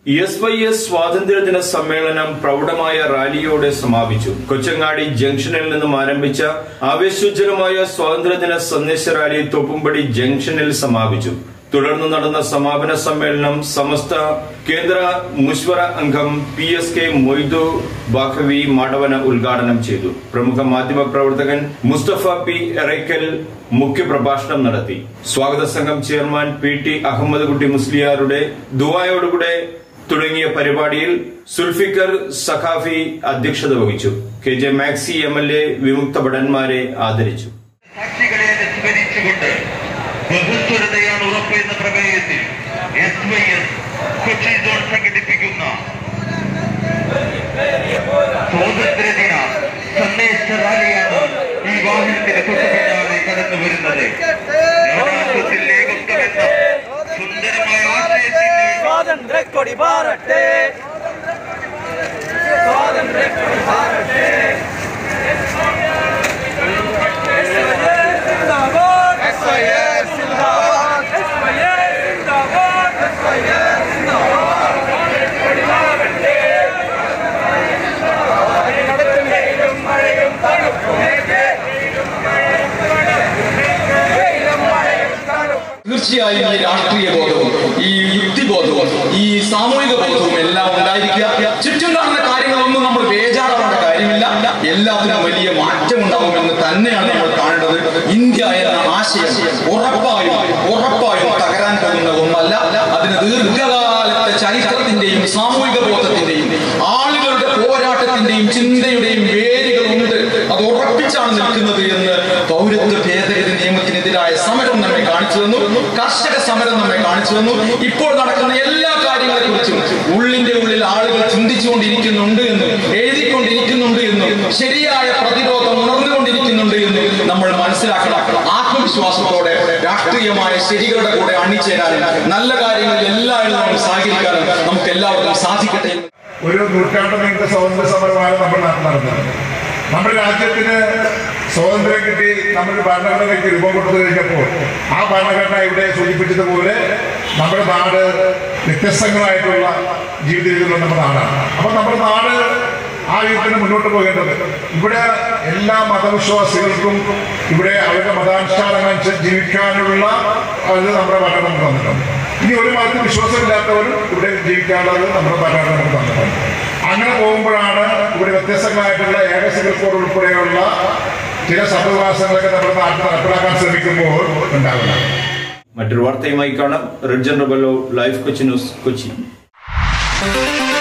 S Y S സ്വാതന്ത്ര്യദിന സമ്മേളനം പ്രൗഢമായ റാലിയോടെ സമാപിച്ചു കൊച്ചങ്ങാടി ജംഗ്ഷനിൽ നിന്നും ആരംഭിച്ച ആവേശോജ്വലമായ സ്വാതന്ത്ര്യദിന സന്ദേശ റാലി തോപ്പുംപടി ജംഗ്ഷനിൽ സമാപിച്ചു തുടർന്ന് നടന്ന സമാപന സമ്മേളനം സമസ്ത കേന്ദ്ര മുഷ്വറ അംഗം P S K Moidu Baqavi Madavana ഉദ്ഘാടനം ചെയ്തു പ്രമുഖ മാധ്യമ പ്രവർത്തകൻ മുസ്തഫ പി എറയ്ക്കൽ മുഖ്യപ്രഭാഷണം നടത്തി സ്വാഗത സംഘം ചെയർമാൻ പി ടി അഹമ്മദ് കുട്ടി മുസ്ലിയാരുടെ ദുബായോടുകൂടെ തുടങ്ങിയ പരിപാടിയിൽ സുൽഫിക്കർ സഖാഫി അധ്യക്ഷത വഹിച്ചു K J Maxy M L A വിമുക്ത ഭടന്മാരെ ആദരിച്ചു സാക്ഷികളെ സ്മരിച്ചുകൊണ്ട് ബഹുസ്വരതയാണ് ഉറപ്പ് എന്ന പ്രമേയത്തിൽ S Y S Kochi zone സംഘടിപ്പിക്കുന്ന സ്വാതന്ത്ര്യദിന സന്ദേശ റാലിയാണ് ഈ വാഹനത്തിന് തൊട്ടു പിന്നാലെ കടന്നു വരുന്നത് നാനാത്വത്തിൽ ഏകത്വമെന്ന സുന്ദരമായ ആശയത്തിന്റെ സ്വാതന്ത്ര്യ കൊടി പാറട്ടെ സ്വാതന്ത്ര്യ കൊടി പാറട്ടെ തീർച്ചയായും ഈ രാഷ്ട്രീയ ബോധവും ഈ യുക്തിബോധവും ഈ സാമൂഹിക ബോധവും എല്ലാം ഉണ്ടായിരിക്കുക ചുറ്റും കാണുന്ന കാര്യങ്ങളൊന്നും നമ്മൾ ബേജാറാവേണ്ട കാര്യമില്ല എല്ലാത്തിനും വലിയ മാറ്റം ഉണ്ടാവുമെന്ന് തന്നെയാണ് നമ്മൾ കാണേണ്ടത് ഇന്ത്യ എന്ന ആശയം ഉറപ്പായും ഉറപ്പായും തകരാൻ പോകുന്ന ഒന്നല്ല അതിന് ദീർഘകാലത്തെ ചരിത്രത്തിന്റെയും സാമൂഹിക ബോധത്തിന്റെയും ആളുകളുടെ പോരാട്ടത്തിന്റെയും ചിന്തയുടെയും വേരുകളുണ്ട് അത് ഉറപ്പിച്ചാണ് നിൽക്കുന്നത് എന്ന് പൗരത്വ ഭേദഗതി നിയമത്തിനെതിരായ സമരം നമ്മെ കാണിച്ചു തന്നു കർഷക സമരം നമ്മെ കാണിച്ചു തന്നു ഇപ്പോൾ നടക്കുന്ന എല്ലാ കാര്യങ്ങളെ കുറിച്ചും ഉള്ളിന്റെ ഉള്ളിൽ ആളുകൾ ചിന്തിച്ചുകൊണ്ടിരിക്കുന്നുണ്ട് എന്നും എഴുതിക്കൊണ്ടിരിക്കുന്നുണ്ട് എന്നും ശരിയായ പ്രതിരോധം ഉണർന്നുകൊണ്ടിരിക്കുന്നുണ്ട് എന്നും നമ്മൾ മനസ്സിലാക്കണം ആത്മവിശ്വാസത്തോടെ രാഷ്ട്രീയമായ ശരികളുടെ കൂടെ അണിചേരാനും നല്ല കാര്യങ്ങളിൽ എല്ലാവരും നമ്മൾ സഹകരിക്കാനും നമുക്ക് എല്ലാവർക്കും സാധിക്കട്ടെ എന്ന് ഒരു നൂറ്റാണ്ട് നീണ്ട സ്വാതന്ത്ര്യ സമരമാണ് നമ്മൾ നാട്ടിൽ നടന്നത് നമ്മുടെ രാജ്യത്തിന് സ്വാതന്ത്ര്യം കിട്ടി നമ്മൾ ഭരണഘടനയ്ക്ക് രൂപം കൊടുത്തു കഴിഞ്ഞപ്പോൾ ആ ഭരണഘടന ഇവിടെ സൂചിപ്പിച്ചതുപോലെ നമ്മുടെ നാട് വ്യത്യസ്തങ്ങളായിട്ടുള്ള ജീവിത രീതിയിലുള്ള നമ്മുടെ നാടാണ് അപ്പോൾ നമ്മുടെ നാട് ആ രീതിയിൽ മുന്നോട്ട് പോകേണ്ടത് ഇവിടെ എല്ലാ മതവിശ്വാസികൾക്കും ഇവിടെ അവരുടെ മതാനുഷ്ഠാനങ്ങൾ അനുസരിച്ച് ജീവിക്കാനുള്ള അത് നമ്മുടെ ഭരണഘടന നമുക്ക് തന്നിട്ടുണ്ട് ഇനി ഒരു മതത്തിൽ വിശ്വാസമില്ലാത്തവരും ഇവിടെ ജീവിക്കാനുള്ളത് നമ്മുടെ ഭരണഘടന നമുക്ക് തന്നിട്ടുണ്ട് അങ്ങനെ പോകുമ്പോഴാണ് ഇവിടെ വ്യത്യസ്തങ്ങളായിട്ടുള്ള ഏക സിവിൽ കോഡ് ഉൾപ്പെടെയുള്ള ചില സംഭവവാസങ്ങളൊക്കെ നമ്മുടെ നാട്ടിൽ നടപ്പിലാക്കാൻ ശ്രമിക്കുമ്പോൾ ഉണ്ടാകുന്നത് മറ്റൊരു വാർത്തയുമായി കാണാം റെഡ് ജനറബല്ലോ ലൈഫ് കൊച്ചി ന്യൂസ് കൊച്ചി